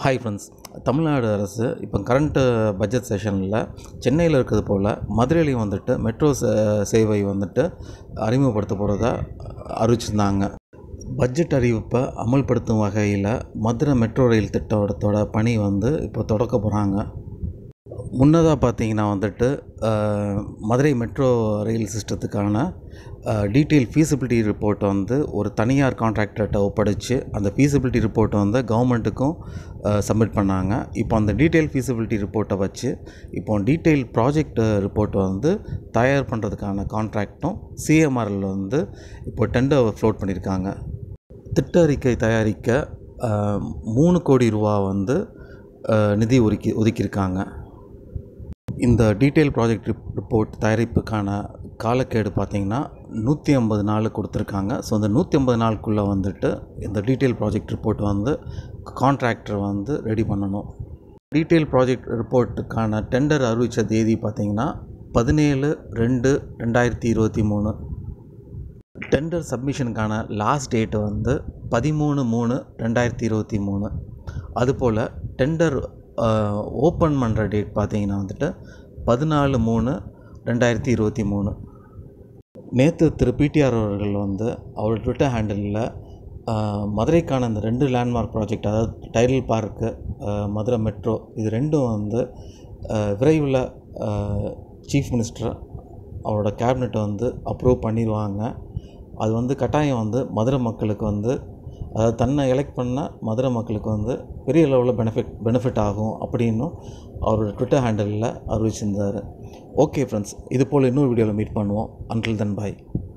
hi friends Tamil Nadu அரசு இப்போ current budget செஷனில் சென்னையில் இருக்கிறது போல் மதுரையிலையும் வந்துட்டு மெட்ரோ சே- சேவை வந்துட்டு அறிமுகப்படுத்த போகிறதா அறிவிச்சிருந்தாங்க பட்ஜெட் அறிவிப்பை அமல்படுத்தும் வகையில் மதுரை மெட்ரோ ரயில் திட்டத்தோட பணி வந்து இப்போ தொடக்க போகிறாங்க முன்னதாக பார்த்தீங்கன்னா வந்துட்டு அஹ், மதுரை மெட்ரோ ரயில் சிஸ்டத்துக்கான டீட்டெயில் ஃபீஸிபிலிட்டி ரிப்போர்ட் வந்து ஒரு தனியார் கான்ட்ராக்டர்கிட்ட ஒப்படைச்சு அந்த ஃபீஸிபிலிட்டி ரிப்போர்ட்டை வந்து கவர்மெண்ட்டுக்கும் சப்மிட் பண்ணாங்க இப்போ அந்த டீட்டெயில் ஃபீஸிபிலிட்டி ரிப்போர்ட்டை வச்சு இப்போ டீட்டெயில் ப்ராஜெக்ட் ரிப்போர்ட்டை வந்து தயார் பண்ணுறதுக்கான கான்ட்ராக்டும் சிஎம்ஆரில் வந்து இப்போ டெண்டர் ஃப்ளோட் பண்ணியிருக்காங்க திட்ட அறிக்கை தயாரிக்க அஹ், மூணு கோடி ரூபா வந்து அஹ், நிதி ஒதுக்கி ஒதுக்கியிருக்காங்க இந்த டீட்டெயில் ப்ராஜெக்ட் ரிப்போர்ட் தயாரிப்புக்கான காலக்கெடு பார்த்திங்கன்னா நூற்றி ஐம்பது நாள் கொடுத்துருக்காங்க ஸோ இந்த நூற்றி ஐம்பது நாளுக்குள்ளே வந்துட்டு இந்த டீட்டெயில் ப்ராஜெக்ட் ரிப்போர்ட் வந்து கான்ட்ராக்டர் வந்து ரெடி பண்ணணும் டீட்டெயில் ப்ராஜெக்ட் ரிப்போர்ட்டுக்கான டெண்டர் அறிவித்த தேதி பார்த்திங்கன்னா பதினேழு ரெண்டு ரெண்டாயிரத்தி இருபத்தி மூணு டெண்டர் சப்மிஷனுக்கான லாஸ்ட் டேட் வந்து பதிமூணு மூணு ரெண்டாயிரத்தி இருபத்தி மூணு அதுபோல் டெண்டர் ஓப்பன் பண்ணுற டேட் பார்த்தீங்கன்னா வந்துட்டு பதினாலு மூணு ரெண்டாயிரத்தி இருபத்தி மூணு நேற்று திரு பிடிஆர் அவர்கள் வந்து அவர் ட்விட்டர் ஹேண்டலில் மதுரைக்கான இந்த ரெண்டு லேண்ட்மார்க் ப்ராஜெக்ட் அதாவது டைடல் பார்க்கு மதுரை மெட்ரோ இது ரெண்டும் வந்து அஹ், விரைவில் சீஃப் மினிஸ்டர் அவரோட கேபினெட் வந்து அப்ரூவ் பண்ணிடுவாங்க அது வந்து கட்டாயம் வந்து மதுரை மக்களுக்கு வந்து அதாவது தன்னை எலெக்ட் பண்ண மதுரை மக்களுக்கு வந்து பெரிய லெவலில் பெனிஃபிட் பெனிஃபிட் ஆகும் அப்படின்னும் அவரோட ட்விட்டர் ஹேண்டலில் அறிவிச்சிருந்தார் ஓகே ஃப்ரெண்ட்ஸ் இது போல் இன்னொரு வீடியோவில் மீட் பண்ணுவோம் அன்டில் தென் பாய்